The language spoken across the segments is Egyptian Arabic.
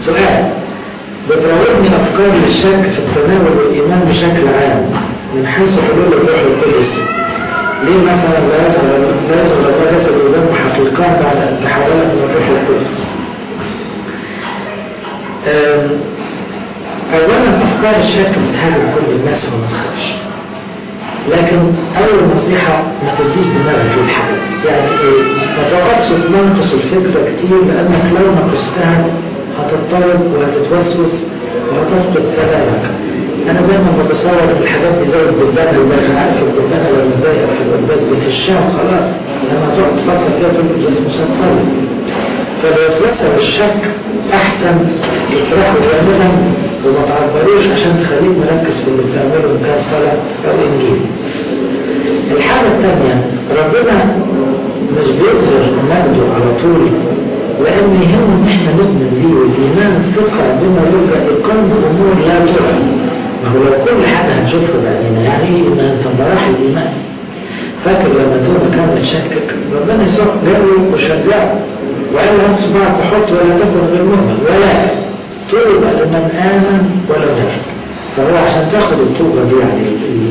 سؤال بتراودني أفكار للشك في التناول والإيمان بشكل عام من حيث حلول الروح القدس ليه مثلا لا يظهر لا يظهر الله جسد ودم حقيقان بعد أن تحولت من الروح القدس أولا أفكار الشك بتهاجم كل الناس وما تخافش لكن أول نصيحة ما تديش دماغك للحاجات يعني إيه؟ ما تقعدش تنقص الفكرة كتير لأنك لو نقصتها هتضطرب وهتتوسوس وهتفقد سلامك أنا دايما بتصور إن الحاجات دي زي الدبانة اللي عارف الدبانة لما تضايقك في القداس بتشاها خلاص لما تقعد تفكر فيها تقول جسم مش هتصلي فالوسوسة والشك أحسن تطرحه جانبا وما تعبروش عشان تخليك مركز في اللي بتعمله إن كان صلاة أو إنجيل. الحاجة الثانية ربنا مش بيظهر مجده على طول لأن يهم إن إحنا نؤمن بيه والإيمان ثقة بما يرجى إقامة أمور لا ترى. ما هو لو كل حاجة هنشوفها بعدين يعني إيه إيمان؟ طب ما راح الإيمان. فاكر لما توما كان بتشكك ربنا يسوع جابه وشجعه وقال له صباعك وحط ولا تكن غير مهمل ولا طوبى لمن آمن ولم يكن فهو عشان تاخد الطوبة دي يعني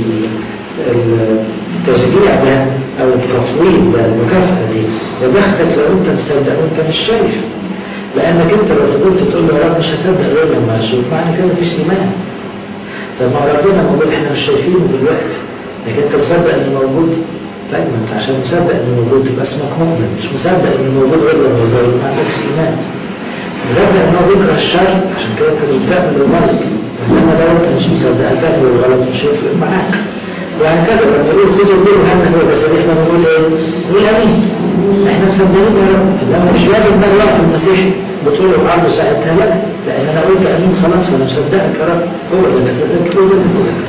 التشجيع ده أو التطويل ده المكافأة دي يا بختك لو أنت مصدق وأنت مش شايف لأنك أنت لو فضلت تقول له يا رب مش هصدق غير لما أشوف معنى كده مفيش إيمان طب ما ربنا موجود إحنا مش شايفينه دلوقتي لكن أنت مصدق إنه موجود طيب ما أنت عشان مصدق إنه موجود تبقى اسمك مؤمن مش مصدق إنه موجود غير لما يظهر ما عندكش إيمان مصدق إن هو بيكره الشر عشان كده أنت بتعمل الغلط إنما لو أنت مش مصدق فاهم الغلط مش هيفرق معاك وهكذا لما نقول خذوا الليل هم هو بس احنا بنقول ايه؟ نقول امين احنا مصدقين يا رب انما مش لازم ده الوقت المسيح بتقول له عرض ساعتها لا لان انا قلت امين خلاص وانا مصدقك يا رب هو اللي صدقك هو اللي صدقك